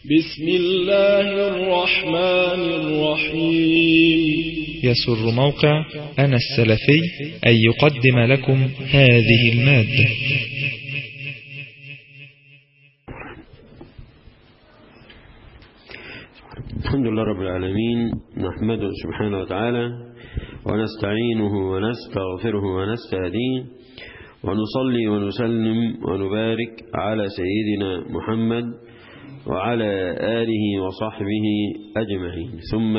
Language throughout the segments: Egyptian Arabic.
بسم الله الرحمن الرحيم يسر موقع أنا السلفي أن يقدم لكم هذه المادة الحمد لله رب العالمين نحمده سبحانه وتعالى ونستعينه ونستغفره ونستهديه ونصلي ونسلم ونبارك على سيدنا محمد وعلى آله وصحبه أجمعين ثم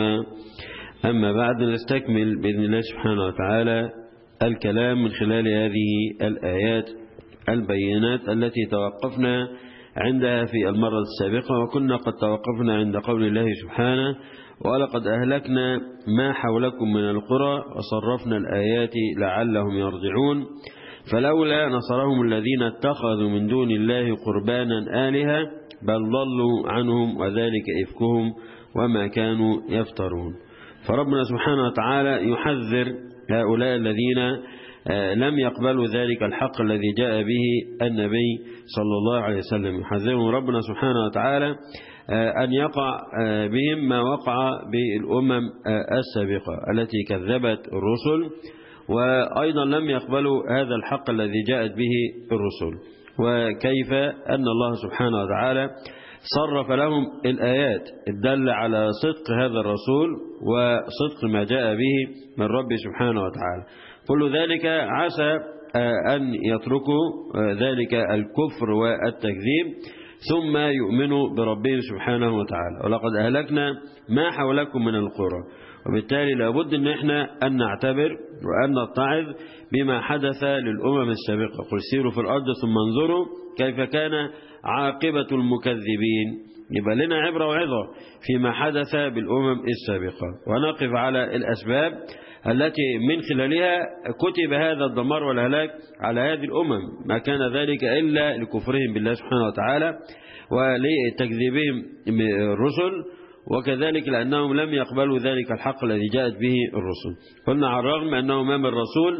أما بعد نستكمل بإذن الله سبحانه وتعالى الكلام من خلال هذه الآيات البينات التي توقفنا عندها في المرة السابقة وكنا قد توقفنا عند قول الله سبحانه ولقد أهلكنا ما حولكم من القرى وصرفنا الآيات لعلهم يرجعون فلولا نصرهم الذين اتخذوا من دون الله قربانا آلهة بل ضلوا عنهم وذلك إفكهم وما كانوا يفترون فربنا سبحانه وتعالى يحذر هؤلاء الذين لم يقبلوا ذلك الحق الذي جاء به النبي صلى الله عليه وسلم يحذرهم ربنا سبحانه وتعالى أن يقع بهم ما وقع بالأمم السابقة التي كذبت الرسل وأيضا لم يقبلوا هذا الحق الذي جاءت به الرسل وكيف أن الله سبحانه وتعالى صرف لهم الآيات الدل على صدق هذا الرسول وصدق ما جاء به من رب سبحانه وتعالى كل ذلك عسى أن يتركوا ذلك الكفر والتكذيب ثم يؤمنوا بربهم سبحانه وتعالى ولقد أهلكنا ما حولكم من القرى وبالتالي لابد أن احنا أن نعتبر وأن نتعظ بما حدث للأمم السابقة قل سيروا في الأرض ثم انظروا كيف كان عاقبة المكذبين يبقى لنا عبرة وعظة فيما حدث بالأمم السابقة ونقف على الأسباب التي من خلالها كتب هذا الدمار والهلاك على هذه الأمم ما كان ذلك إلا لكفرهم بالله سبحانه وتعالى ولتكذيبهم الرسل وكذلك لأنهم لم يقبلوا ذلك الحق الذي جاءت به الرسل قلنا على الرغم أنه ما من رسول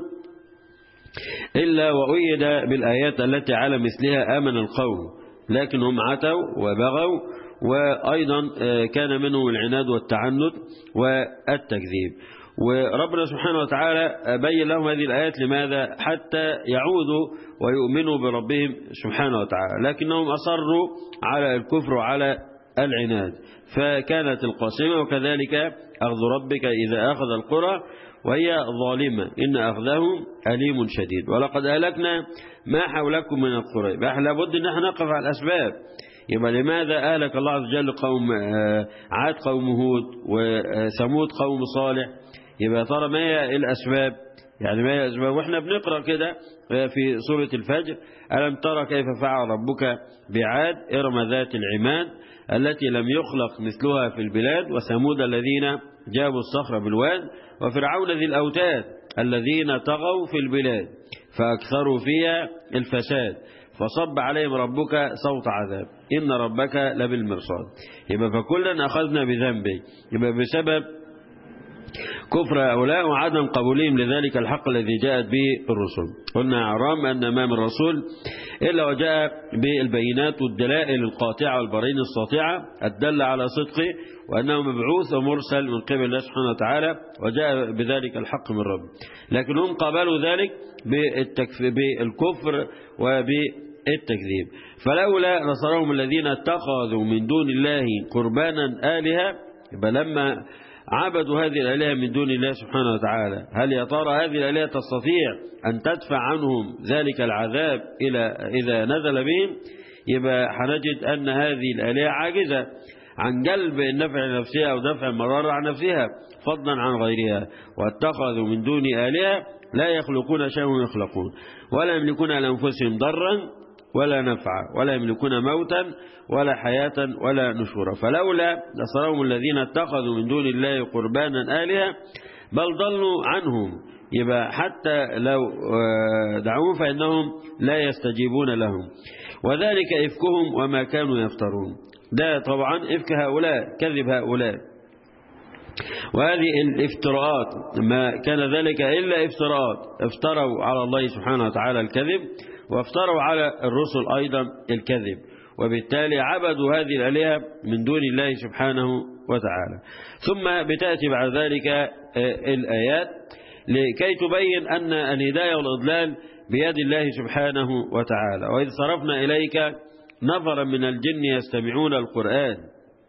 إلا وأيد بالآيات التي على مثلها آمن القوم لكنهم عتوا وبغوا وأيضا كان منهم العناد والتعنت والتكذيب وربنا سبحانه وتعالى بين لهم هذه الآيات لماذا حتى يعودوا ويؤمنوا بربهم سبحانه وتعالى لكنهم أصروا على الكفر وعلى العناد فكانت القاسمة وكذلك أخذ ربك إذا أخذ القرى وهي ظالمة إن أخذهم أليم شديد ولقد أهلكنا ما حولكم من القرى يبقى لابد أن احنا نقف على الأسباب يبقى لماذا أهلك الله عز وجل قوم عاد قوم هود وثمود قوم صالح يبقى ترى ما هي الأسباب يعني ما هي الأسباب وإحنا بنقرأ كده في سورة الفجر ألم ترى كيف فعل ربك بعاد إرم ذات العماد التي لم يخلق مثلها في البلاد وثمود الذين جابوا الصخر بالواد وفرعون ذي الأوتاد الذين طغوا في البلاد فأكثروا فيها الفساد فصب عليهم ربك صوت عذاب إن ربك لبالمرصاد يبقى فكلا أخذنا بذنبه يبقى بسبب كفر هؤلاء وعدم قبولهم لذلك الحق الذي جاءت به الرسل قلنا عرام أن ما من رسول إلا وجاء بالبينات والدلائل القاطعة والبراهين الساطعة الدل على صدقه وأنه مبعوث ومرسل من قبل الله سبحانه وتعالى وجاء بذلك الحق من رب لكن هم قبلوا ذلك بالكفر وبالتكذيب فلولا نصرهم الذين اتخذوا من دون الله قربانا آلهة يبقى لما عبدوا هذه الآلهة من دون الله سبحانه وتعالى هل يا ترى هذه الآلهة تستطيع أن تدفع عنهم ذلك العذاب إلى إذا نزل بهم يبقى هنجد أن هذه الآلهة عاجزة عن جلب النفع لنفسها أو دفع المرار عن نفسها فضلا عن غيرها واتخذوا من دون آلهة لا يخلقون شيئا يخلقون ولا يملكون لأنفسهم ضرا ولا نفعا ولا يملكون موتا ولا حياة ولا نشورا فلولا نصرهم الذين اتخذوا من دون الله قربانا آلهة بل ضلوا عنهم يبقى حتى لو دعوهم فإنهم لا يستجيبون لهم وذلك إفكهم وما كانوا يفترون ده طبعا إفك هؤلاء كذب هؤلاء وهذه الافتراءات ما كان ذلك إلا افتراءات افتروا على الله سبحانه وتعالى الكذب وافتروا على الرسل أيضا الكذب وبالتالي عبدوا هذه الآلهة من دون الله سبحانه وتعالى ثم بتأتي بعد ذلك الآيات لكي تبين أن الهداية والإضلال بيد الله سبحانه وتعالى وإذ صرفنا إليك نفرا من الجن يستمعون القرآن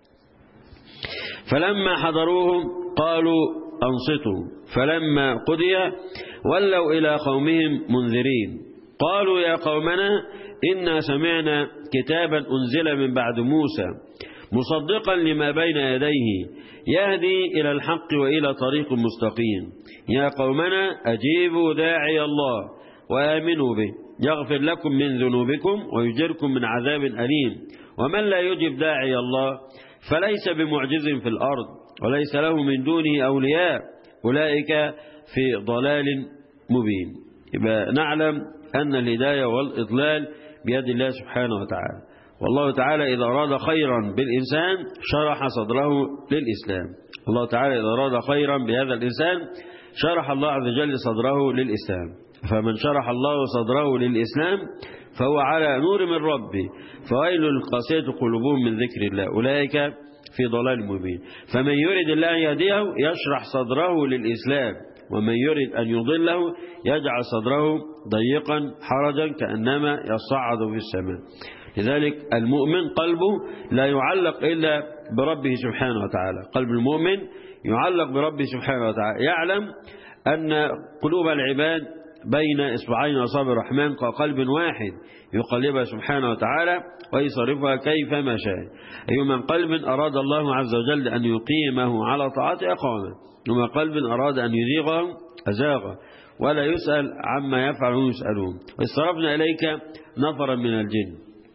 فلما حضروهم قالوا أنصتوا فلما قضي ولوا إلى قومهم منذرين قالوا يا قومنا إنا سمعنا كتابا أنزل من بعد موسى مصدقا لما بين يديه يهدي إلى الحق وإلى طريق مستقيم يا قومنا أجيبوا داعي الله وآمنوا به يغفر لكم من ذنوبكم ويجركم من عذاب أليم ومن لا يجب داعي الله فليس بمعجز في الأرض وليس له من دونه أولياء أولئك في ضلال مبين يبقى نعلم أن الهداية والإضلال بيد الله سبحانه وتعالى والله تعالى إذا أراد خيرا بالإنسان شرح صدره للإسلام الله تعالى إذا أراد خيرا بهذا الإنسان شرح الله عز وجل صدره للإسلام فمن شرح الله صدره للإسلام فهو على نور من ربه فويل القاسية قلوبهم من ذكر الله أولئك في ضلال مبين فمن يريد الله أن يهديه يشرح صدره للإسلام ومن يريد أن يضله يجعل صدره ضيقا حرجا كأنما يصعد في السماء لذلك المؤمن قلبه لا يعلق إلا بربه سبحانه وتعالى قلب المؤمن يعلق بربه سبحانه وتعالى يعلم أن قلوب العباد بين إصبعين أصابع الرحمن كقلب واحد يقلبها سبحانه وتعالى ويصرفها كيفما شاء أي من قلب أراد الله عز وجل أن يقيمه على طاعته أقامه وما قلب أراد أن يزيغه أزاغه ولا يسأل عما يفعلون يسألون واسترفنا إليك نفرا من الجن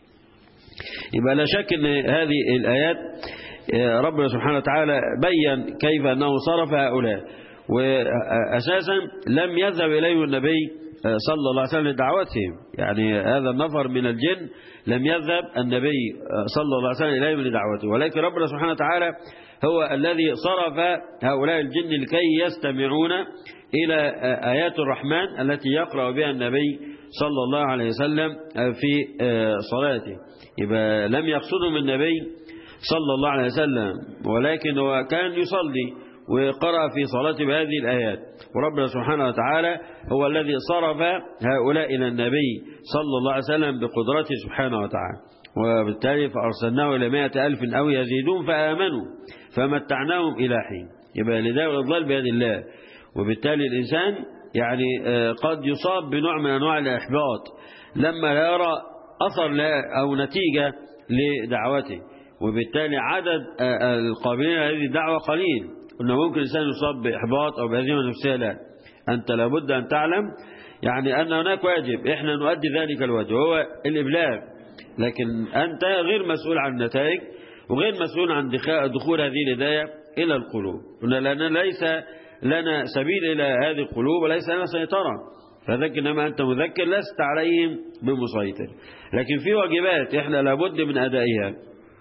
يبقى لا شك أن هذه الآيات ربنا سبحانه وتعالى بين كيف أنه صرف هؤلاء وأساسا لم يذهب إليه النبي صلى الله عليه وسلم لدعوتهم يعني هذا النفر من الجن لم يذهب النبي صلى الله عليه وسلم إليهم لدعوته ولكن ربنا سبحانه وتعالى هو الذي صرف هؤلاء الجن لكي يستمعون إلى آيات الرحمن التي يقرأ بها النبي صلى الله عليه وسلم في صلاته يبقى لم يقصدهم النبي صلى الله عليه وسلم ولكن هو كان يصلي وقرأ في صلاته بهذه الآيات وربنا سبحانه وتعالى هو الذي صرف هؤلاء إلى النبي صلى الله عليه وسلم بقدرته سبحانه وتعالى وبالتالي فأرسلناه إلى مائة ألف أو يزيدون فآمنوا فمتعناهم إلى حين يبقى لداء الإضلال بيد الله وبالتالي الإنسان يعني قد يصاب بنوع من أنواع الإحباط لما لا يرى أثر أو نتيجة لدعوته وبالتالي عدد القابلين لهذه الدعوة قليل أنه ممكن الإنسان يصاب بإحباط أو بهزيمة نفسية لا أنت لابد أن تعلم يعني أن هناك واجب إحنا نؤدي ذلك الواجب وهو الإبلاغ لكن أنت غير مسؤول عن النتائج وغير مسؤول عن دخول هذه الهداية إلى القلوب لأن ليس لنا سبيل إلى هذه القلوب وليس لنا سيطرة فذلك إنما أنت مذكر لست عليهم بمسيطر لكن في واجبات إحنا لابد من أدائها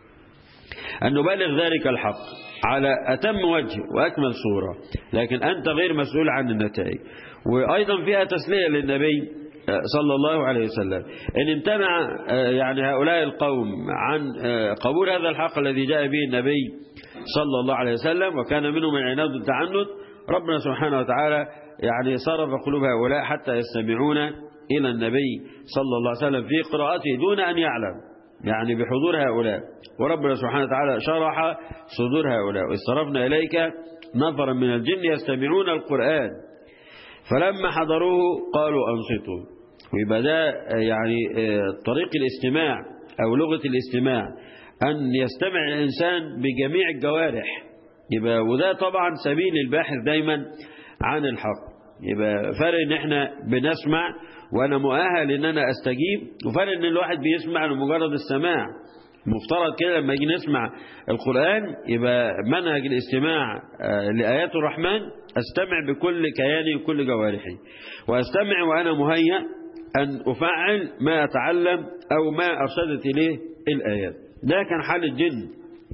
أن نبلغ ذلك الحق على أتم وجه وأكمل صورة لكن أنت غير مسؤول عن النتائج وأيضا فيها تسلية للنبي صلى الله عليه وسلم إن امتنع يعني هؤلاء القوم عن قبول هذا الحق الذي جاء به النبي صلى الله عليه وسلم وكان منهم العناد والتعنت ربنا سبحانه وتعالى يعني صرف قلوب هؤلاء حتى يستمعون إلى النبي صلى الله عليه وسلم في قراءته دون أن يعلم يعني بحضور هؤلاء وربنا سبحانه وتعالى شرح صدور هؤلاء واسترفنا إليك نفرا من الجن يستمعون القرآن فلما حضروه قالوا أنصتوا ويبقى ده يعني طريق الاستماع أو لغة الاستماع أن يستمع الإنسان بجميع الجوارح يبقى وده طبعا سبيل الباحث دايما عن الحق يبقى فرق ان احنا بنسمع وانا مؤهل ان انا استجيب وفرق ان الواحد بيسمع لمجرد السماع مفترض كده لما يجي نسمع القرآن يبقى منهج الاستماع لآيات الرحمن استمع بكل كياني وكل جوارحي واستمع وانا مهيأ ان افعل ما اتعلم او ما ارشدت اليه الايات ده كان حال الجن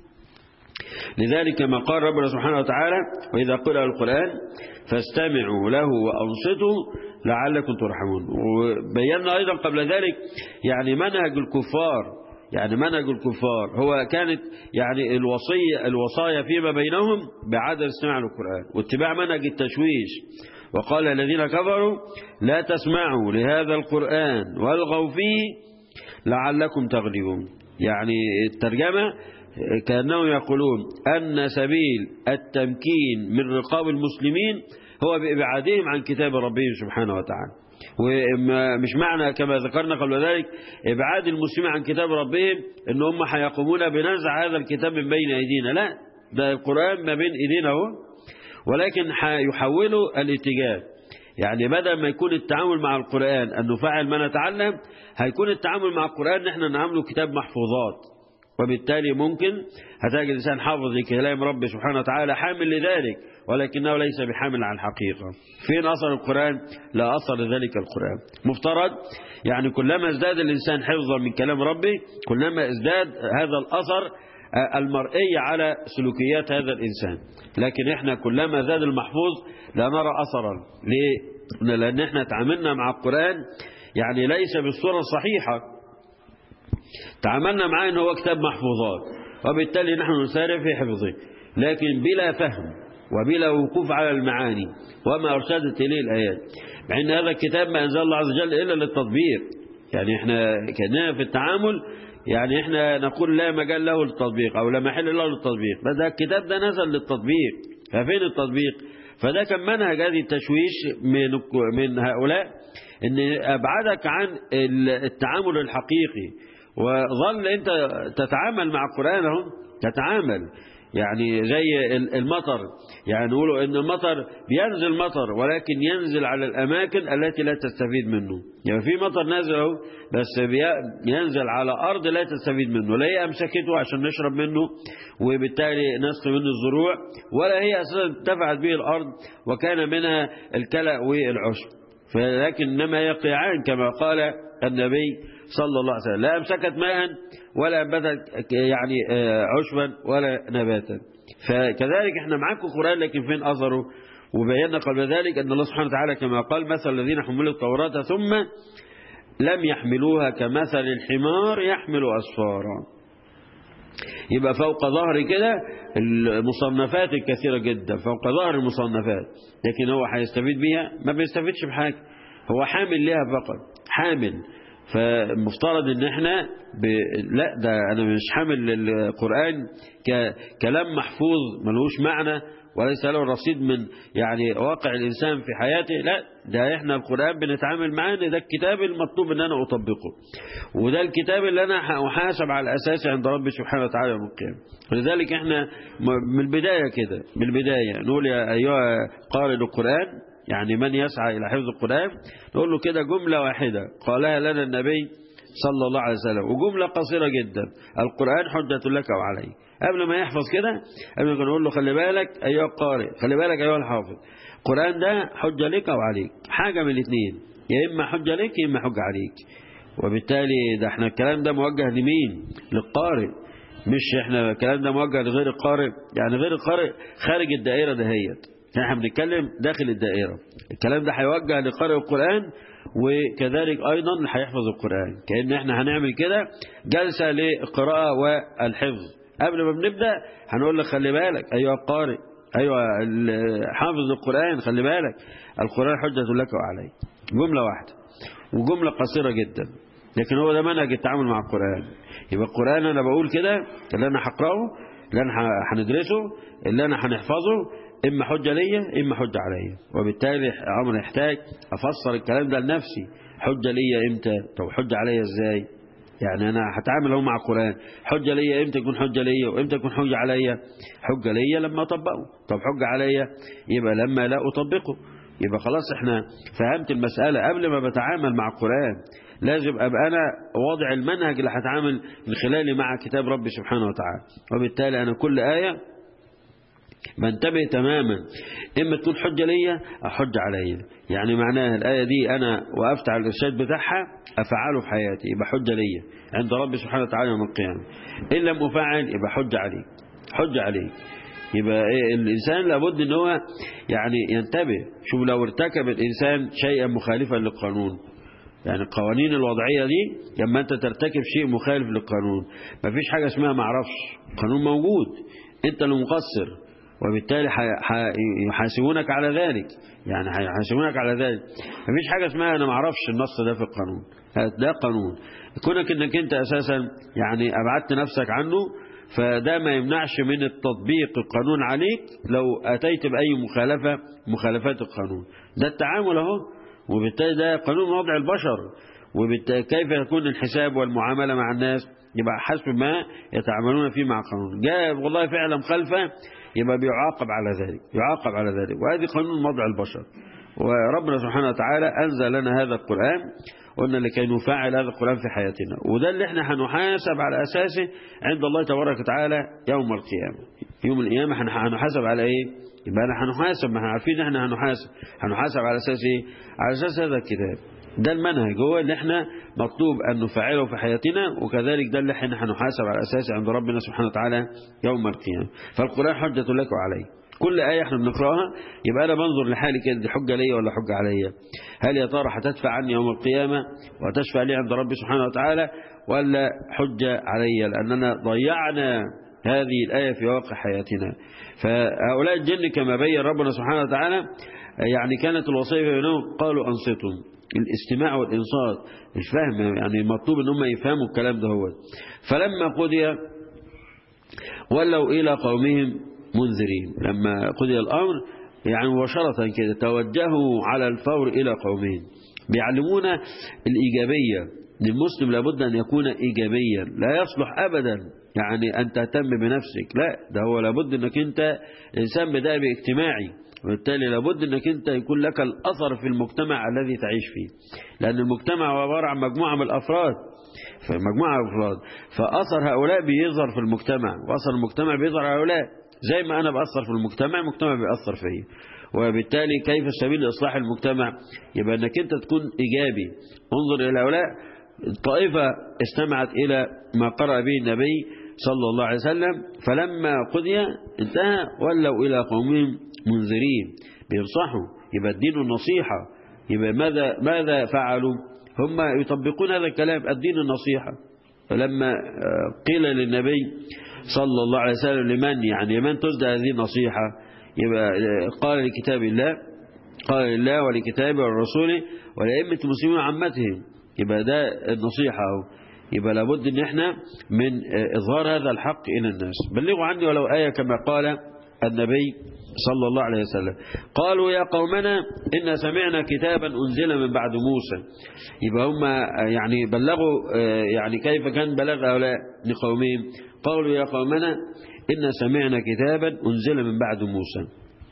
لذلك ما قال ربنا سبحانه وتعالى وإذا قرأ القرآن فاستمعوا له وأنصتوا لعلكم ترحمون وبينا أيضا قبل ذلك يعني منهج الكفار يعني منهج الكفار هو كانت يعني الوصية الوصايا فيما بينهم بعدم استماع للقرآن واتباع منهج التشويش وقال الذين كفروا لا تسمعوا لهذا القرآن والغوا فيه لعلكم تغلبون يعني الترجمة كأنهم يقولون أن سبيل التمكين من رقاب المسلمين هو بإبعادهم عن كتاب ربهم سبحانه وتعالى ومش معنى كما ذكرنا قبل ذلك إبعاد المسلمين عن كتاب ربهم إن هم هيقومون بنزع هذا الكتاب من بين أيدينا لا ده القرآن ما بين إيدينا هو ولكن يحولوا الاتجاه يعني بدل ما يكون التعامل مع القرآن أن نفعل ما نتعلم هيكون التعامل مع القرآن نحن نعمله كتاب محفوظات وبالتالي ممكن هتجد الإنسان حافظ لكلام رب سبحانه وتعالى حامل لذلك ولكنه ليس بحامل على الحقيقة فين أثر القرآن لا أثر لذلك القرآن مفترض يعني كلما ازداد الإنسان حفظا من كلام ربه كلما ازداد هذا الأثر المرئي على سلوكيات هذا الإنسان لكن احنا كلما زاد المحفوظ لا نرى أثرا ليه؟ لأن احنا تعاملنا مع القرآن يعني ليس بالصورة الصحيحة تعاملنا معاه أنه هو كتاب محفوظات وبالتالي نحن نسارع في حفظه لكن بلا فهم وبلا وقوف على المعاني وما أرشدت إليه الآيات مع أن هذا الكتاب ما أنزل الله عز وجل إلا للتطبيق يعني احنا كنا في التعامل يعني احنا نقول لا مجال له للتطبيق او لا محل له للتطبيق بس ده الكتاب ده نزل للتطبيق ففين التطبيق فده كان منهج هذه التشويش من من هؤلاء ان ابعدك عن التعامل الحقيقي وظل انت تتعامل مع القرآن اهو تتعامل يعني زي المطر يعني نقولوا ان المطر بينزل مطر ولكن ينزل على الاماكن التي لا تستفيد منه يعني في مطر نازل اهو بس بينزل على ارض لا تستفيد منه لا هي امسكته عشان نشرب منه وبالتالي نسقي منه الزروع ولا هي اساسا انتفعت به الارض وكان منها الكلأ والعشب فلكن انما يقيعان كما قال النبي صلى الله عليه وسلم لا أمسكت ماء ولا أنبتت يعني عشبا ولا نباتا فكذلك احنا معاكم قرآن لكن فين أثره وبينا قبل ذلك أن الله سبحانه وتعالى كما قال مثل الذين حملوا التوراة ثم لم يحملوها كمثل الحمار يحمل أسفارا يبقى فوق ظهر كده المصنفات الكثيرة جدا فوق ظهر المصنفات لكن هو هيستفيد بيها ما بيستفيدش بحاجة هو حامل لها فقط حامل فمفترض ان احنا ب... لا ده انا مش حامل القرآن ك... كلام محفوظ ملوش معنى وليس له رصيد من يعني واقع الإنسان في حياته لا ده احنا القرآن بنتعامل معاه ده الكتاب المطلوب ان انا اطبقه وده الكتاب اللي انا احاسب على اساسه عند ربي سبحانه وتعالى يوم القيامة ولذلك احنا من البداية كده من البداية نقول يا ايها قارئ القرآن يعني من يسعى إلى حفظ القرآن نقول له كده جملة واحدة قالها لنا النبي صلى الله عليه وسلم وجملة قصيرة جدا القرآن حجة لك وعليك قبل ما يحفظ كده قبل ما نقول له خلي بالك أيها القارئ خلي بالك أيها الحافظ القرآن ده حجة لك وعليك حاجة من الاثنين يا إما حجة لك يا إما حجة عليك وبالتالي ده احنا الكلام ده موجه لمين للقارئ مش احنا الكلام ده موجه لغير القارئ يعني غير القارئ خارج الدائرة دهيت احنا بنتكلم داخل الدائرة الكلام ده هيوجه لقارئ القرآن وكذلك أيضا هيحفظ القرآن كأن احنا هنعمل كده جلسة للقراءة والحفظ قبل ما بنبدأ هنقول لك خلي بالك أيها القارئ أيها حافظ القرآن خلي بالك القرآن حجة لك وعليك جملة واحدة وجملة قصيرة جدا لكن هو ده منهج التعامل مع القرآن يبقى القرآن أنا بقول كده اللي أنا هقرأه اللي أنا هندرسه اللي أنا هنحفظه إما حجة ليا إما حجة عليا وبالتالي أمر يحتاج أفسر الكلام ده لنفسي حجة ليا إمتى طب حجة عليا إزاي يعني أنا هتعامل هو مع القرآن حجة ليا إمتى يكون حجة ليا وإمتى يكون حجة عليا حجة ليا لما أطبقه طب حجة عليا يبقى لما لا أطبقه يبقى خلاص احنا فهمت المسألة قبل ما بتعامل مع القرآن لازم أبقى أنا واضع المنهج اللي هتعامل من خلاله مع كتاب ربي سبحانه وتعالى وبالتالي أنا كل آية بنتبه تماما إما تكون حجة ليا أو حجة عليا يعني معناها الآية دي أنا وقفت على الإرشاد بتاعها أفعله في حياتي يبقى حجة ليا عند ربي سبحانه وتعالى يوم القيامة إن لم أفعل يبقى حجة عليك حجة عليك يبقى إيه الإنسان لابد ان هو يعني ينتبه شوف لو ارتكب الإنسان شيئا مخالفا للقانون يعني القوانين الوضعية دي لما أنت ترتكب شيء مخالف للقانون مفيش حاجة اسمها معرفش القانون موجود أنت اللي مقصر وبالتالي يحاسبونك على ذلك يعني هيحاسبونك على ذلك مفيش حاجة اسمها أنا معرفش النص ده في القانون ده قانون كونك انك انت اساسا يعني ابعدت نفسك عنه فده ما يمنعش من التطبيق القانون عليك لو اتيت باي مخالفة مخالفات القانون ده التعامل اهو وبالتالي ده قانون وضع البشر وبالتالي كيف يكون الحساب والمعاملة مع الناس يبقى حسب ما يتعاملون فيه مع القانون جاء والله فعلا مخالفة يبقى بيعاقب على ذلك يعاقب على ذلك وهذه قانون وضع البشر وربنا سبحانه وتعالى أنزل لنا هذا القرآن قلنا لكي نفعل هذا القرآن في حياتنا وده اللي احنا هنحاسب على أساسه عند الله تبارك وتعالى يوم القيامة يوم القيامة هنحاسب على ايه يبقى انا هنحاسب ما احنا عارفين احنا هنحاسب هنحاسب على أساس ايه على أساس هذا الكتاب ده المنهج هو اللي احنا مطلوب أن نفعله في حياتنا وكذلك ده اللي احنا هنحاسب على أساسه عند ربنا سبحانه وتعالى يوم القيامة فالقرآن حجة لك وعلي كل آية احنا بنقرأها يبقى أنا بنظر لحالي كده دي حجة ليا ولا حجة عليا هل يا ترى هتدفع عني يوم القيامة وتشفع لي عند ربي سبحانه وتعالى ولا حجة عليا لأننا ضيعنا هذه الآية في واقع حياتنا فهؤلاء الجن كما بين ربنا سبحانه وتعالى يعني كانت الوصية بينهم قالوا أنصتم الاستماع والإنصات الفهم يعني مطلوب ان هم يفهموا الكلام ده هو فلما قضي ولوا إلى قومهم منذرين لما قضي الأمر يعني مباشرة كده توجهوا على الفور إلى قومهم بيعلمونا الإيجابية للمسلم لابد أن يكون إيجابيا لا يصلح أبدا يعني أن تهتم بنفسك لا ده هو لابد أنك أنت إنسان بدأ باجتماعي وبالتالي لابد أنك أنت يكون لك الأثر في المجتمع الذي تعيش فيه لأن المجتمع هو عبارة عن مجموعة من الأفراد فمجموعة من الأفراد فأثر هؤلاء بيظهر في المجتمع وأثر المجتمع بيظهر هؤلاء زي ما أنا بأثر في المجتمع المجتمع بيأثر فيه وبالتالي كيف السبيل لإصلاح المجتمع يبقى أنك أنت تكون إيجابي انظر إلى هؤلاء الطائفة استمعت إلى ما قرأ به النبي صلى الله عليه وسلم فلما قضي انتهى ولوا إلى قومهم منذرين بينصحوا يبقى الدين النصيحة يبقى ماذا ماذا فعلوا هم يطبقون هذا الكلام الدين النصيحة فلما قيل للنبي صلى الله عليه وسلم لمن يعني من تزدى هذه النصيحة يبقى قال لكتاب الله قال لله ولكتابه ولرسوله ولأئمة المسلمين عامتهم يبقى ده النصيحة أهو يبقى لابد ان احنا من اظهار هذا الحق الى الناس بلغوا عني ولو آية كما قال النبي صلى الله عليه وسلم قالوا يا قومنا إن سمعنا كتابا أنزل من بعد موسى يبقى هم يعني بلغوا يعني كيف كان بلغ هؤلاء لقومهم قالوا يا قومنا إن سمعنا كتابا أنزل من بعد موسى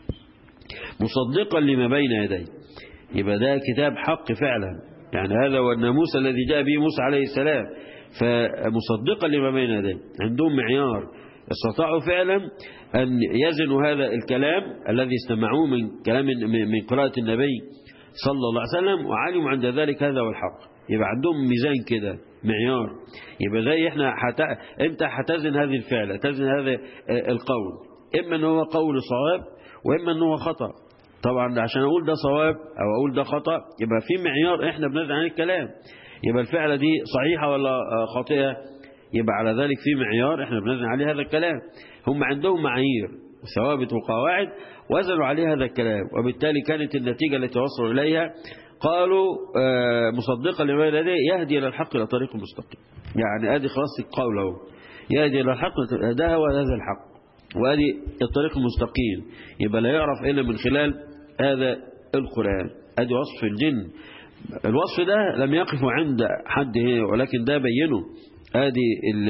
مصدقا لما بين يديه يبقى ده كتاب حق فعلا يعني هذا هو الناموس الذي جاء به موسى عليه السلام فمصدقا لما بين يديه عندهم معيار استطاعوا فعلا أن يزنوا هذا الكلام الذي استمعوه من كلام من قراءة النبي صلى الله عليه وسلم وعلموا عند ذلك هذا هو الحق يبقى عندهم ميزان كده معيار يبقى زي احنا حت... انت هتزن هذه الفعل تزن هذا القول اما ان هو قول صواب واما ان هو خطأ طبعا عشان اقول ده صواب او اقول ده خطأ يبقى في معيار احنا بنزن عن الكلام يبقى الفعلة دي صحيحة ولا خاطئة يبقى على ذلك في معيار احنا بنزن عليه هذا الكلام هم عندهم معايير ثوابت وقواعد وزنوا عليه هذا الكلام وبالتالي كانت النتيجة التي وصلوا إليها قالوا مصدقا لما لديه يهدي إلى الحق إلى طريق مستقيم يعني ادي خلاص القول اهو يهدي إلى الحق ده هو هذا الحق وادي الطريق المستقيم يبقى لا يعرف إلا من خلال هذا القرآن ادي وصف الجن الوصف ده لم يقف عند حد هنا ولكن ده بينه ادي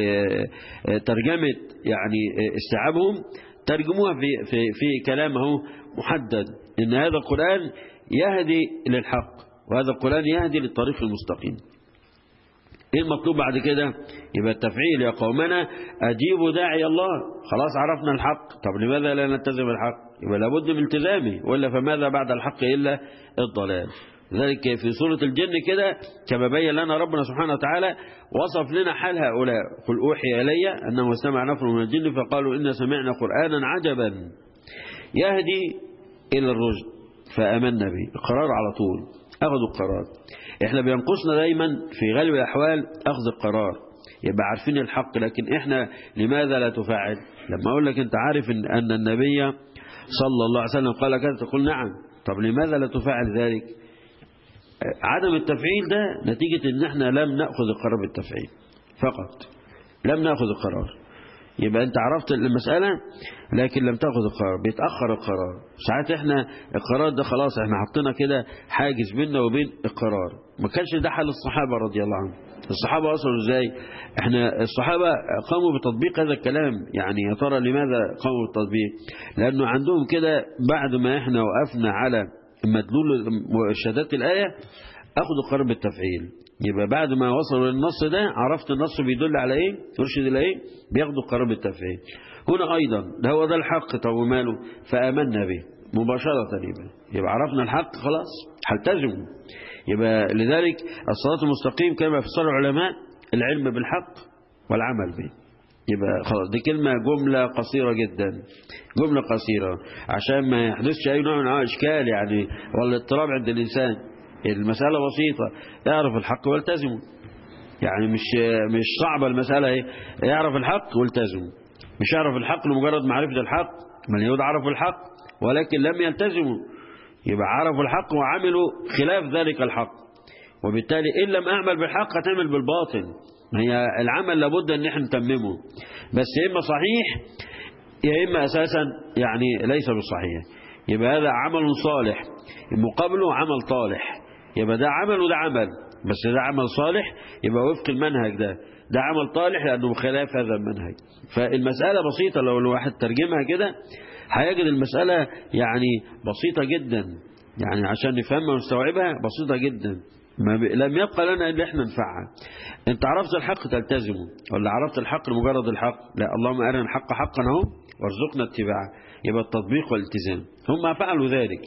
ترجمة يعني استيعابهم ترجموها في في في كلامه محدد ان هذا القرآن يهدي للحق وهذا القرآن يهدي للطريق المستقيم ايه المطلوب بعد كده يبقى التفعيل يا قومنا اجيبوا داعي الله خلاص عرفنا الحق طب لماذا لا نلتزم الحق يبقى لابد من التزامه ولا فماذا بعد الحق الا الضلال ذلك في سورة الجن كده كما بين لنا ربنا سبحانه وتعالى وصف لنا حال هؤلاء قل أوحي إلي أنه استمع نفر من الجن فقالوا إن سمعنا قرآنا عجبا يهدي إلى الرشد فأمنا به القرار على طول أخذوا القرار احنا بينقصنا دايما في غالب الأحوال أخذ القرار يبقى عارفين الحق لكن احنا لماذا لا تفعل لما أقول لك أنت عارف إن, أن النبي صلى الله عليه وسلم قال كذا تقول نعم طب لماذا لا تفعل ذلك عدم التفعيل ده نتيجة ان احنا لم نأخذ القرار بالتفعيل فقط لم نأخذ القرار يبقى انت عرفت المسألة لكن لم تأخذ القرار بيتأخر القرار ساعات احنا القرار ده خلاص احنا حطينا كده حاجز بيننا وبين القرار ما كانش ده حل الصحابة رضي الله عنهم الصحابة وصلوا ازاي احنا الصحابة قاموا بتطبيق هذا الكلام يعني يا ترى لماذا قاموا بالتطبيق لانه عندهم كده بعد ما احنا وقفنا على مدلول شهادات الآية أخذوا القرار بالتفعيل يبقى بعد ما وصلوا للنص ده عرفت النص بيدل على ايه يرشد الى ايه بياخدوا القرار بالتفعيل هنا ايضا ده هو ده الحق طب وماله فامنا به مباشرة يبقى يبقى عرفنا الحق خلاص هلتزم يبقى لذلك الصلاة المستقيم كما في صلاة العلماء العلم بالحق والعمل به يبقى خلاص دي كلمة جملة قصيرة جدا جملة قصيرة عشان ما يحدثش أي نوع من الإشكال يعني ولا اضطراب عند الإنسان المسألة بسيطة يعرف الحق والتزمه يعني مش مش صعبة المسألة ايه يعرف الحق والتزمه مش يعرف الحق لمجرد معرفة الحق من اليهود عرفوا الحق ولكن لم يلتزموا يبقى عرفوا الحق وعملوا خلاف ذلك الحق وبالتالي إن لم أعمل بالحق هتعمل بالباطل هي العمل لابد ان احنا نتممه بس يا اما صحيح يا اما اساسا يعني ليس بالصحيح يبقى هذا عمل صالح مقابله عمل طالح يبقى ده عمل وده عمل بس ده عمل صالح يبقى وفق المنهج ده ده عمل طالح لأنه خلاف هذا المنهج فالمسألة بسيطة لو الواحد ترجمها كده هيجد المسألة يعني بسيطة جدا يعني عشان نفهمها ونستوعبها بسيطة جدا ما ب... لم يبقى لنا إلا إحنا نفعل أنت عرفت الحق تلتزمه ولا عرفت الحق لمجرد الحق لا اللهم أرنا الحق حقا اهو وارزقنا اتباعه يبقى التطبيق والالتزام هم فعلوا ذلك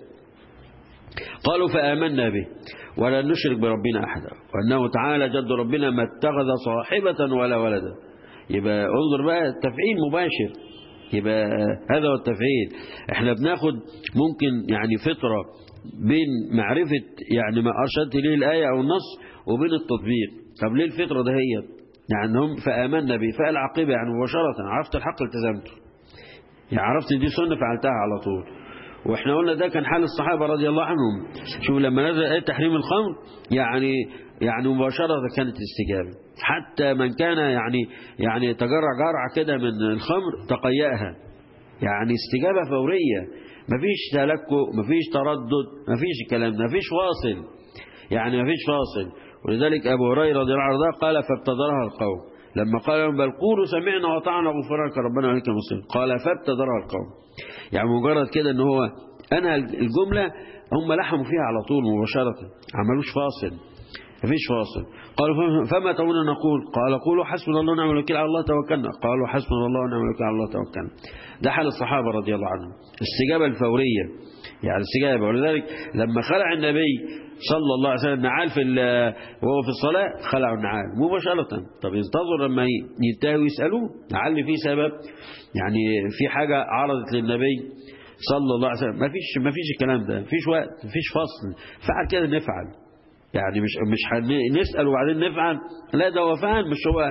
قالوا فآمنا به ولن نشرك بربنا أحدا وأنه تعالى جد ربنا ما اتخذ صاحبة ولا ولدا يبقى انظر بقى التفعيل مباشر يبقى هذا هو التفعيل احنا بناخد ممكن يعني فترة بين معرفة يعني ما أرشدت ليه الآية أو النص وبين التطبيق طب ليه الفترة ده هي يعني هم فآمنا به فالعقيبة يعني مباشرة عرفت الحق التزمته يعني عرفت دي سنة فعلتها على طول واحنا قلنا ده كان حال الصحابة رضي الله عنهم شوف لما نزل آية تحريم الخمر يعني يعني مباشرة كانت الاستجابة حتى من كان يعني يعني تجرع جرعة كده من الخمر تقيأها يعني استجابة فورية مفيش تلكؤ مفيش تردد مفيش الكلام ده مفيش واصل يعني مفيش فاصل ولذلك أبو هريرة رضي الله عنه قال فابتدرها القوم لما قال لهم بل قولوا سمعنا وطعنا غفرانك ربنا عليك المصير قال فابتدرها القوم يعني مجرد كده ان هو انا الجملة هم لحموا فيها على طول مباشرة عملوش فاصل مفيش فاصل قالوا فما تقولون نقول قال قولوا حسبنا الله ونعم الوكيل على الله توكلنا قالوا حسبنا الله ونعم الوكيل على الله توكلنا ده حال الصحابة رضي الله عنهم الاستجابة الفورية يعني الاستجابة ولذلك لما خلع النبي صلى الله عليه وسلم نعال في وهو في الصلاة خلعوا النعال مباشرة طب ينتظر لما ينتهوا يسألوه لعل في سبب يعني في حاجة عرضت للنبي صلى الله عليه وسلم ما فيش ما فيش الكلام ده فيش وقت ما فيش فصل فعل كده نفعل يعني مش مش نسأل وبعدين نفعل لا ده هو فعل مش هو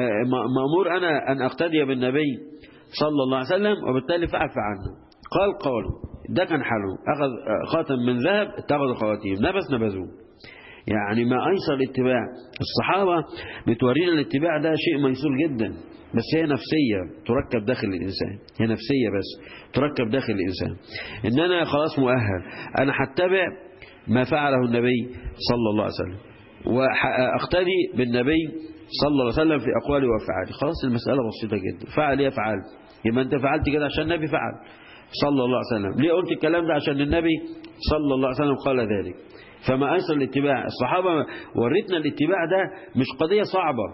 مأمور أنا أن أقتدي بالنبي صلى الله عليه وسلم وبالتالي فعل فعلنا قال قالوا ده كان حاله أخذ خاتم من ذهب اتخذوا خواتيم نبس نبذوه يعني ما أيسر الاتباع الصحابة بتورينا الاتباع ده شيء ميسور جدا بس هي نفسية تركب داخل الإنسان هي نفسية بس تركب داخل الإنسان إن أنا خلاص مؤهل أنا هتبع ما فعله النبي صلى الله عليه وسلم وأقتدي بالنبي صلى الله عليه وسلم في أقوالي وأفعالي خلاص المسألة بسيطة جدا فعل يفعل يبقى أنت فعلت كده عشان النبي فعل صلى الله عليه وسلم ليه قلت الكلام ده عشان النبي صلى الله عليه وسلم قال ذلك فما أيسر الاتباع الصحابة وريتنا الاتباع ده مش قضية صعبة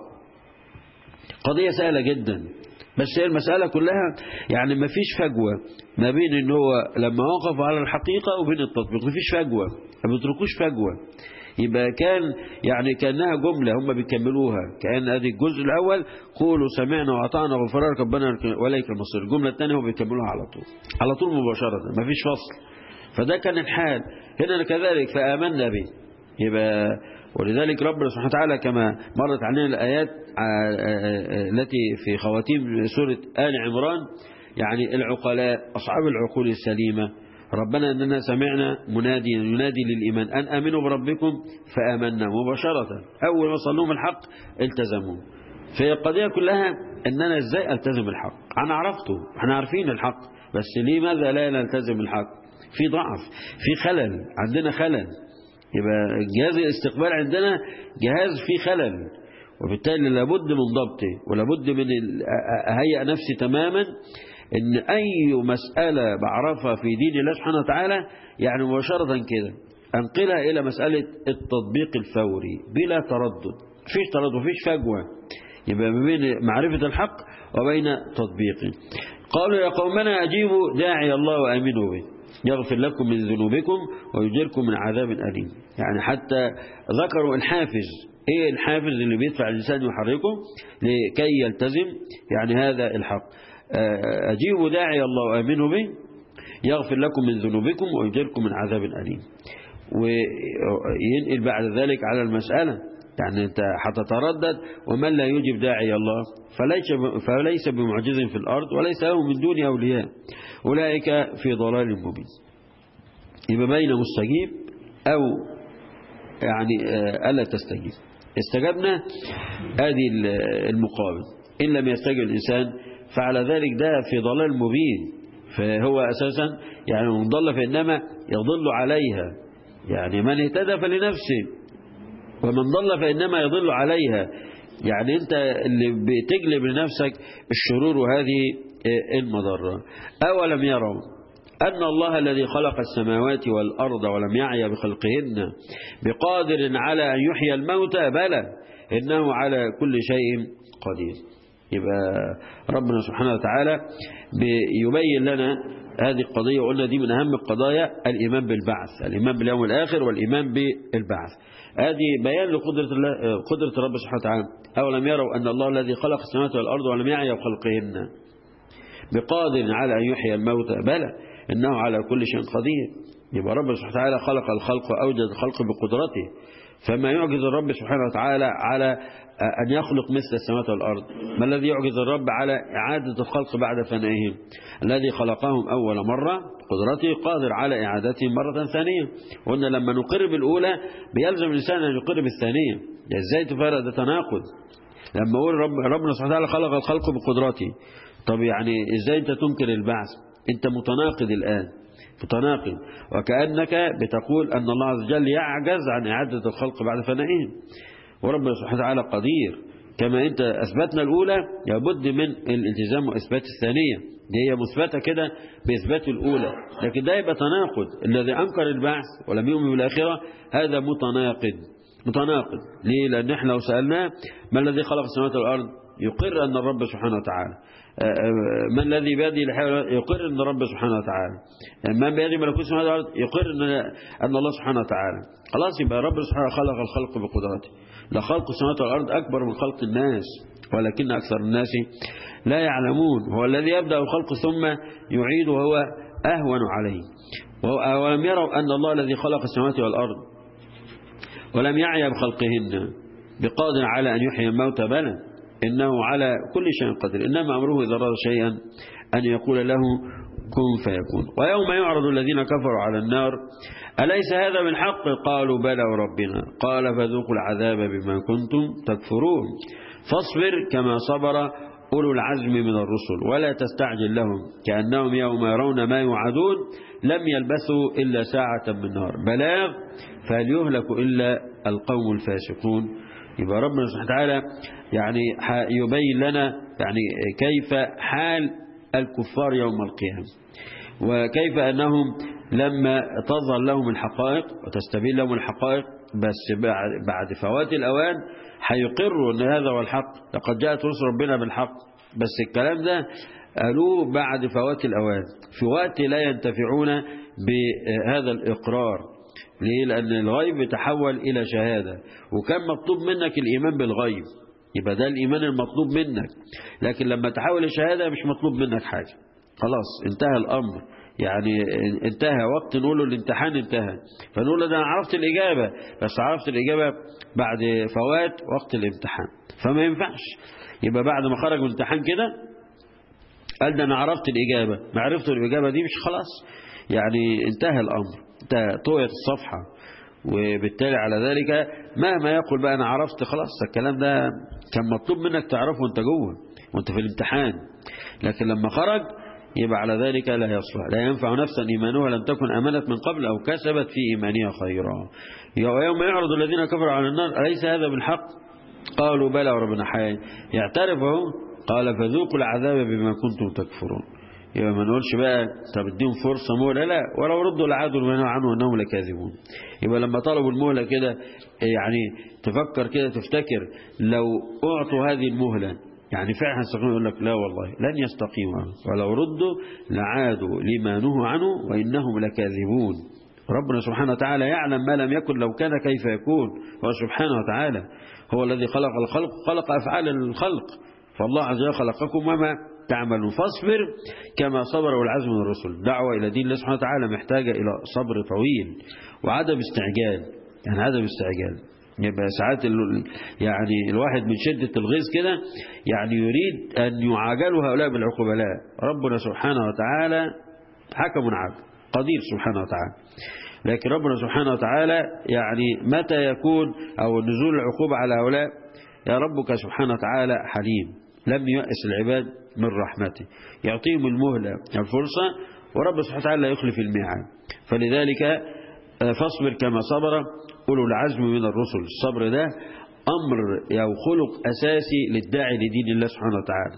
قضية سهلة جدا بس هي المسألة كلها يعني ما فيش فجوة ما بين ان هو لما وقف على الحقيقة وبين التطبيق ما فيش فجوة ما بيتركوش فجوة يبقى كان يعني كأنها جملة هم بيكملوها كأن هذه الجزء الأول قولوا سمعنا وأطعنا غفرانك ربنا وليك المصير الجملة الثانية هم بيكملوها على طول على طول مباشرة ما فيش فصل فده كان الحال هنا كذلك فآمنا به يبقى ولذلك ربنا سبحانه وتعالى كما مرت علينا الآيات التي في خواتيم سورة آل عمران يعني العقلاء أصحاب العقول السليمة ربنا أننا سمعنا مناديا ينادي للإيمان أن آمنوا بربكم فآمنا مباشرة أول ما صلوهم الحق التزموا في القضية كلها أننا إزاي ألتزم الحق أنا عرفته احنا عارفين الحق بس لماذا لا نلتزم الحق في ضعف في خلل عندنا خلل يبقى جهاز الاستقبال عندنا جهاز فيه خلل وبالتالي لابد من ضبطه ولابد من أهيئ نفسي تماما ان اي مسألة بعرفها في دين الله سبحانه وتعالى يعني مباشرة كده انقلها الى مسألة التطبيق الفوري بلا تردد فيش تردد فيش فجوة يبقى ما بين معرفة الحق وبين تطبيقه قالوا يا قومنا أجيبوا داعي الله وآمنوا به يغفر لكم من ذنوبكم ويجيركم من عذاب أليم يعني حتى ذكروا الحافز ايه الحافز اللي بيدفع الإنسان يحركه لكي يلتزم يعني هذا الحق أجيبوا داعي الله وآمنوا به يغفر لكم من ذنوبكم ويجيركم من عذاب أليم وينقل بعد ذلك على المسألة يعني أنت هتتردد ومن لا يجب داعي الله فليس, فليس بمعجز في الأرض وليس له من دون أولياء أولئك في ضلال مبين يبقى بين مستجيب أو يعني ألا تستجيب استجبنا هذه المقابل إن لم يستجب الإنسان فعلى ذلك ده في ضلال مبين فهو أساسا يعني من ضل فإنما يضل عليها يعني من اهتدى فلنفسه ومن ضل فإنما يضل عليها يعني أنت اللي بتجلب لنفسك الشرور وهذه المضرة أولم يروا أن الله الذي خلق السماوات والأرض ولم يعي بخلقهن بقادر على أن يحيي الموتى بلى إنه على كل شيء قدير يبقى ربنا سبحانه وتعالى بيبين لنا هذه القضية وقلنا دي من أهم القضايا الإيمان بالبعث الإيمان باليوم الآخر والإيمان بالبعث هذه بيان لقدرة الله قدرة رب سبحانه وتعالى أولم يروا أن الله الذي خلق السماوات والأرض ولم يعي بخلقهن بقادر على أن يحيي الموتى بلى إنه على كل شيء قدير يبقى رب سبحانه وتعالى خلق الخلق وأوجد الخلق بقدرته فما يعجز الرب سبحانه وتعالى على أن يخلق مثل السماوات والأرض ما الذي يعجز الرب على إعادة الخلق بعد فنائهم الذي خلقهم أول مرة قدرته قادر على إعادتهم مرة ثانية وقلنا لما نقر بالأولى بيلزم الإنسان أن يقر بالثانية إزاي تفرق ده تناقض لما أقول رب ربنا سبحانه وتعالى خلق الخلق بقدرته طب يعني إزاي أنت تنكر البعث أنت متناقض الآن متناقض وكأنك بتقول أن الله عز وجل يعجز عن إعادة الخلق بعد فنائهم وربنا سبحانه وتعالى قدير كما أنت أثبتنا الأولى لابد من الالتزام وإثبات الثانية دي هي مثبتة كده بإثبات الأولى لكن ده يبقى تناقض الذي أنكر البعث ولم يؤمن بالآخرة هذا متناقض متناقض ليه لأن احنا لو سألناه ما الذي خلق السماوات والأرض يقر أن الرب سبحانه وتعالى من الذي بيده الحياة يقر أن الرب سبحانه وتعالى من بيده ملكوت السماوات والأرض يقر أن الله سبحانه وتعالى خلاص يبقى رب سبحانه خلق الخلق بقدرته لخلق السماوات والأرض أكبر من خلق الناس ولكن أكثر الناس لا يعلمون هو الذي يبدأ الخلق ثم يعيد وهو أهون عليه ولم يروا أن الله الذي خلق السماوات والأرض ولم يعي بخلقهن بقادر على أن يحيي الموتى بلى إنه على كل شيء قدير إنما أمره إذا أراد شيئا أن يقول له كن فيكون ويوم يعرض الذين كفروا على النار أليس هذا من حق قالوا بلى وربنا قال فذوقوا العذاب بما كنتم تكفرون فاصبر كما صبر أولو العزم من الرسل ولا تستعجل لهم كأنهم يوم يرون ما يوعدون لم يلبثوا إلا ساعة من نار بلاغ فهل يهلك إلا القوم الفاسقون يبقى ربنا سبحانه وتعالى يعني يبين لنا يعني كيف حال الكفار يوم القيامة وكيف أنهم لما تظهر لهم الحقائق وتستبين لهم الحقائق بس بعد فوات الأوان هيقروا أن هذا هو الحق لقد جاءت رسل ربنا بالحق بس الكلام ده قالوه بعد فوات الأوان في وقت لا ينتفعون بهذا الإقرار ليه لأن الغيب تحول إلى شهادة وكان مطلوب منك الإيمان بالغيب يبقى ده الإيمان المطلوب منك لكن لما تحول الشهادة مش مطلوب منك حاجة خلاص انتهى الأمر يعني انتهى وقت نقول له الامتحان انتهى فنقول له ده انا عرفت الإجابة بس عرفت الإجابة بعد فوات وقت الامتحان فما ينفعش يبقى بعد ما خرج من الامتحان كده قال ده انا عرفت الإجابة ما عرفت الإجابة دي مش خلاص يعني انتهى الأمر انتهى طويت الصفحة وبالتالي على ذلك مهما يقول بقى أنا عرفت خلاص الكلام ده كان مطلوب منك تعرفه وانت جوه وانت في الامتحان لكن لما خرج يبقى على ذلك لا يصلح لا ينفع نفسا إيمانها لم تكن أمنت من قبل أو كسبت في إيمانها خيرا يوم يعرض الذين كفروا على النار أليس هذا بالحق قالوا بلى وربنا حي يعترفه قال فذوقوا العذاب بما كنتم تكفرون يبقى ما نقولش بقى طب اديهم فرصة مهلة لا ولو ردوا لعادوا لما عنه انهم لكاذبون يبقى لما طلبوا المهلة كده يعني تفكر كده تفتكر لو اعطوا هذه المهلة يعني فعلا هيستقيموا يقول لك لا والله لن يستقيموا ولو ردوا لعادوا لما نهوا عنه وانهم لكاذبون ربنا سبحانه وتعالى يعلم ما لم يكن لو كان كيف يكون هو سبحانه وتعالى هو الذي خلق الخلق خلق أفعال الخلق فالله عز وجل خلقكم وما تعملون فاصبر كما صبر والعزم من الرسل دعوة إلى دين الله سبحانه وتعالى محتاجة إلى صبر طويل وعدم استعجال يعني عدم استعجال يبقى ساعات يعني الواحد من شدة الغيظ كده يعني يريد أن يعاجلوا هؤلاء بالعقوبة لا ربنا سبحانه وتعالى حكم عادل قدير سبحانه وتعالى لكن ربنا سبحانه وتعالى يعني متى يكون أو نزول العقوبة على هؤلاء يا ربك سبحانه وتعالى حليم لم يأس العباد من رحمته يعطيهم المهلة الفرصة ورب سبحانه وتعالى لا يخلف الميعاد فلذلك فاصبر كما صبر أولو العزم من الرسل الصبر ده أمر أو خلق أساسي للداعي لدين الله سبحانه وتعالى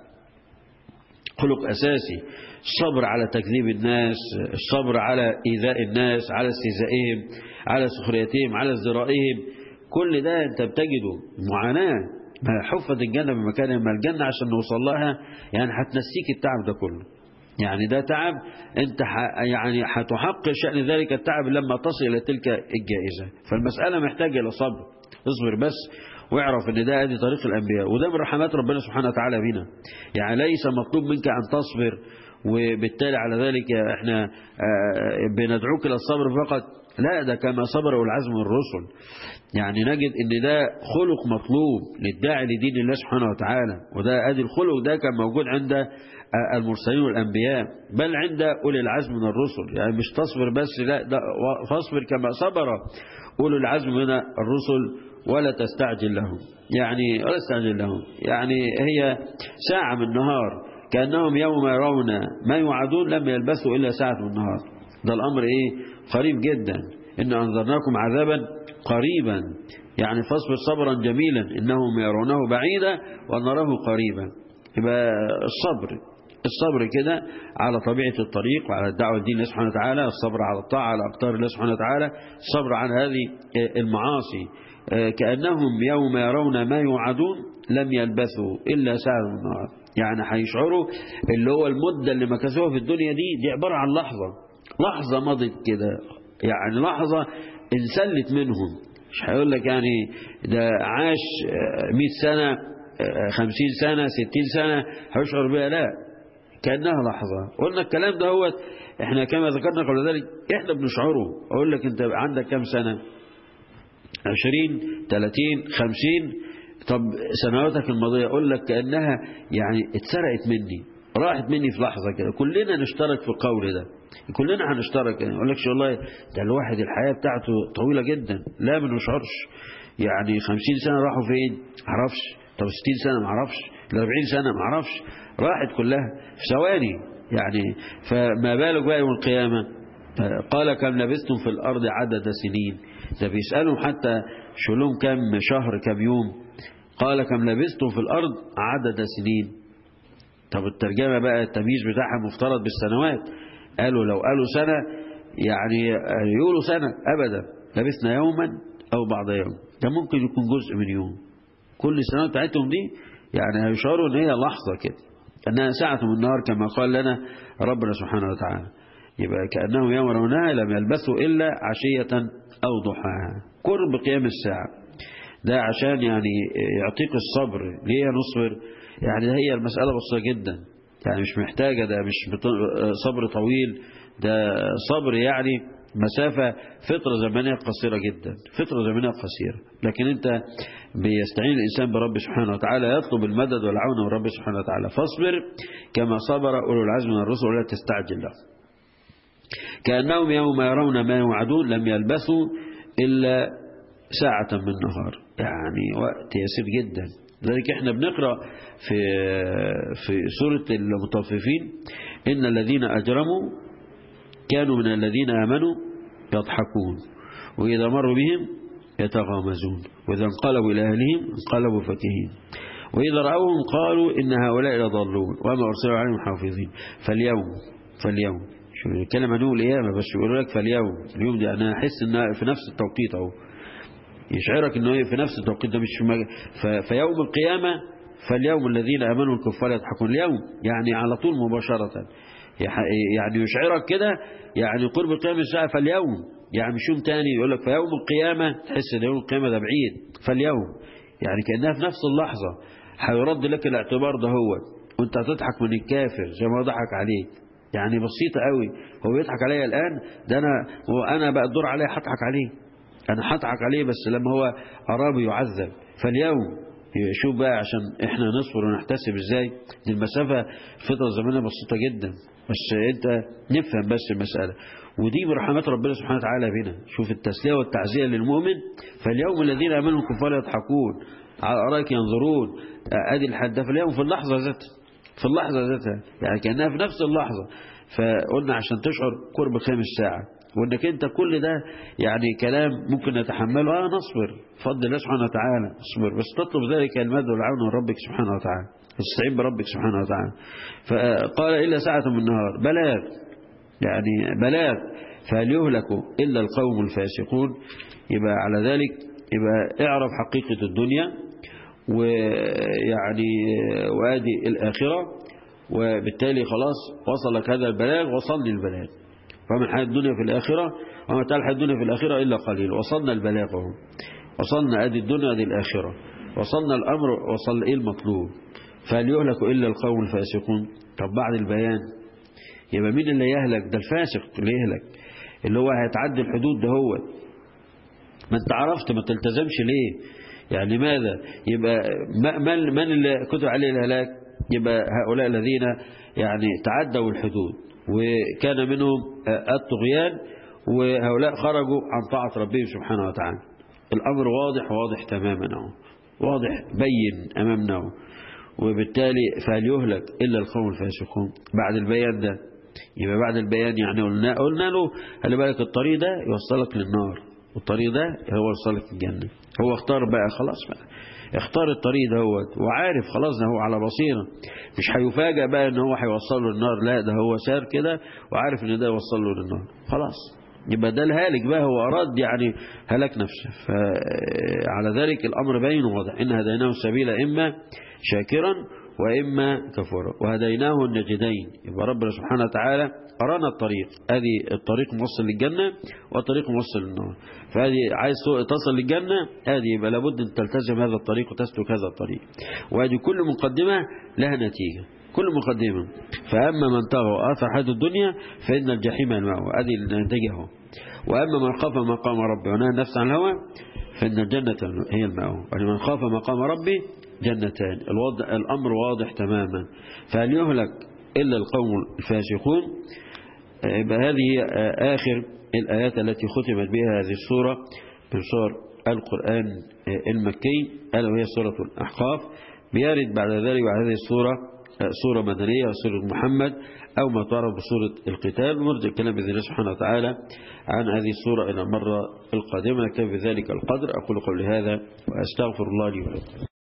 خلق أساسي الصبر على تكذيب الناس الصبر على إيذاء الناس على استهزائهم على سخريتهم على ازدرائهم كل ده أنت بتجده معاناة ما حفت الجنة بمكان ما الجنة عشان نوصل لها يعني هتنسيك التعب ده كله يعني ده تعب انت يعني هتحقق شأن ذلك التعب لما تصل إلى تلك الجائزة فالمسألة محتاجة إلى صبر اصبر بس واعرف ان ده ادي طريق الانبياء وده من رحمات ربنا سبحانه وتعالى بنا يعني ليس مطلوب منك ان تصبر وبالتالي على ذلك احنا بندعوك الى الصبر فقط لا ده كما صبر والعزم الرسل يعني نجد ان ده خلق مطلوب للداعي لدين الله سبحانه وتعالى وده ادي الخلق ده كان موجود عند المرسلين والانبياء بل عند اولي العزم من الرسل يعني مش تصبر بس لا ده فاصبر كما صبر اولي العزم من الرسل ولا تستعجل لهم يعني ولا تستعجل لهم يعني هي ساعة من النهار كأنهم يوم يرون ما يوعدون لم يلبثوا إلا ساعة من النهار ده الأمر إيه قريب جدا إن أنذرناكم عذابا قريبا يعني فاصبر صبرا جميلا إنهم يرونه بعيدا ونراه قريبا يبقى الصبر الصبر كده على طبيعة الطريق وعلى الدعوة الدين الله سبحانه وتعالى الصبر على الطاعة على أقدار الله سبحانه وتعالى الصبر عن هذه المعاصي كأنهم يوم يرون ما يوعدون لم يلبثوا إلا ساعة من النهار يعني هيشعروا اللي هو المدة اللي مكثوها في الدنيا دي دي عبارة عن لحظة لحظة مضت كده يعني لحظة انسلت منهم مش هيقول لك يعني ده عاش 100 سنة 50 سنة 60 سنة هيشعر بها لا كأنها لحظة قلنا الكلام ده هو احنا كما ذكرنا قبل ذلك احنا بنشعره اقول لك انت عندك كام سنة عشرين ثلاثين خمسين طب سنواتك الماضية أقول لك كأنها يعني اتسرقت مني راحت مني في لحظة كده كلنا نشترك في القول ده كلنا هنشترك يعني أقول لكش والله ده الواحد الحياة بتاعته طويلة جدا لا ما نشعرش يعني خمسين سنة راحوا فين معرفش طب ستين سنة معرفش الأربعين سنة معرفش راحت كلها في ثواني يعني فما بالك بقى يوم القيامة قال كم لبثتم في الأرض عدد سنين ده بيسألهم حتى شو لهم كم شهر كم يوم قال كم لبثتم في الأرض عدد سنين طب الترجمة بقى التمييز بتاعها مفترض بالسنوات قالوا لو قالوا سنة يعني يقولوا سنة أبدا لبثنا يوما أو بعض يوم ده ممكن يكون جزء من يوم كل السنوات بتاعتهم دي يعني هيشعروا ان هي لحظة كده انها ساعة من النهار كما قال لنا ربنا سبحانه وتعالى يبقى كأنهم يوم رونها لم يلبثوا إلا عشية أو ضحاها قرب قيام الساعة ده عشان يعني يعطيك الصبر ليه نصبر يعني هي المسألة بسيطة جدا يعني مش محتاجة ده مش صبر طويل ده صبر يعني مسافة فترة زمنية قصيرة جدا فترة زمنية قصيرة لكن انت بيستعين الإنسان برب سبحانه وتعالى يطلب المدد والعون من رب سبحانه وتعالى فاصبر كما صبر أولو العزم من الرسل ولا تستعجل له كأنهم يوم يرون ما يوعدون لم يلبثوا إلا ساعة من نهار يعني وقت يسير جدا لذلك احنا بنقرأ في في سورة المطففين إن الذين أجرموا كانوا من الذين آمنوا يضحكون وإذا مروا بهم يتغامزون وإذا انقلبوا إلى أهلهم انقلبوا فكهين وإذا رأوهم قالوا إن هؤلاء لضالون وما أرسلوا عليهم حافظين فاليوم فاليوم شو الكلمة عن يوم القيامة بس يقول لك فاليوم اليوم دي أنا أحس إنها في نفس التوقيت أهو يشعرك إنه في نفس التوقيت ده مش في مج... ف... فيوم القيامة فاليوم الذين آمنوا الكفار يضحكون اليوم يعني على طول مباشرة يعني يشعرك كده يعني قرب القيامة الساعة فاليوم يعني مش يوم تاني يقول لك فيوم القيامة تحس ان يوم القيامة ده بعيد فاليوم يعني كأنها في نفس اللحظة هيرد لك الاعتبار ده هو وانت هتضحك من الكافر زي ما ضحك عليك يعني بسيطة قوي هو يضحك عليا الآن ده أنا وأنا بقى الدور عليا هضحك عليه أنا هضحك عليه بس لما هو قرابي يعذب فاليوم شوف بقى عشان احنا نصبر ونحتسب ازاي دي المسافة فترة زمانها بسيطة جدا بس انت نفهم بس المسألة ودي برحمات ربنا سبحانه وتعالى بنا شوف التسلية والتعزية للمؤمن فاليوم الذين امنوا الكفار يضحكون على أرائك ينظرون ادي الحد في اليوم في اللحظة ذاتها في اللحظة ذاتها يعني كأنها في نفس اللحظة فقلنا عشان تشعر قرب خامس ساعة وانك انت كل ده يعني كلام ممكن نتحمله اه نصبر فضل الله سبحانه وتعالى اصبر بس تطلب ذلك المد والعون من ربك سبحانه وتعالى استعين بربك سبحانه وتعالى فقال إلا ساعة من النهار بلاغ يعني بلاغ فليهلكوا إلا القوم الفاسقون يبقى على ذلك يبقى اعرف حقيقة الدنيا ويعني وادي الآخرة وبالتالي خلاص وصلك هذا البلاغ وصلني البلاغ فمن حياة الدنيا في الآخرة وما تعالى حياة الدنيا في الآخرة إلا قليل وصلنا البلاغ وصلنا أدي الدنيا أدي الآخرة وصلنا الأمر وصل إيه المطلوب فليهلك إلا القوم الفاسقون طب بعد البيان يبقى مين اللي يهلك ده الفاسق اللي يهلك اللي هو هيتعدي الحدود ده هو ما انت عرفت ما تلتزمش ليه يعني ماذا يبقى من, من اللي كتب عليه الهلاك يبقى هؤلاء الذين يعني تعدوا الحدود وكان منهم الطغيان وهؤلاء خرجوا عن طاعة ربهم سبحانه وتعالى الأمر واضح واضح تماما اهو واضح بين أمامنا وبالتالي فليهلك إلا القوم الفاسقون بعد البيان ده يبقى بعد البيان يعني قلنا, قلنا له خلي بالك الطريق ده يوصلك للنار والطريق ده هو يوصلك الجنة هو اختار بقى خلاص بقى اختار الطريق دوت وعارف خلاص ده هو على بصيرة مش هيفاجئ بقى ان هو هيوصل له النار لا ده هو سار كده وعارف ان ده يوصل له للنار خلاص يبقى ده الهالك بقى هو أراد يعني هلك نفسه فعلى ذلك الأمر باين وواضح إن هديناه السبيل إما شاكرا وإما كفورا وهديناه النجدين يبقى ربنا سبحانه وتعالى أرانا الطريق هذه الطريق موصل للجنة والطريق موصل للنار فهذه عايز تصل للجنة هذه يبقى لابد أن تلتزم هذا الطريق وتسلك هذا الطريق وهذه كل مقدمة لها نتيجة كل مقدمة فأما من طغى وآثر حياة الدنيا فإن الجحيم المأوى هذه النتيجة وأما من خاف مقام ربه ونهى النفس عن الهوى فإن الجنة هي المأوى ولمن خاف مقام ربه جنتان الوضع الأمر واضح تماما فهل يهلك إلا القوم الفاسقون يبقى هذه آخر الآيات التي ختمت بها هذه السورة من سور القرآن المكي ألا وهي سورة الأحقاف بيرد بعد ذلك بعد هذه السورة سورة مدنية سورة محمد أو ما تعرف بسورة القتال ونرجع الكلام بإذن الله سبحانه وتعالى عن هذه السورة إلى المرة القادمة نكتب بذلك القدر أقول قولي هذا وأستغفر الله لي ولكم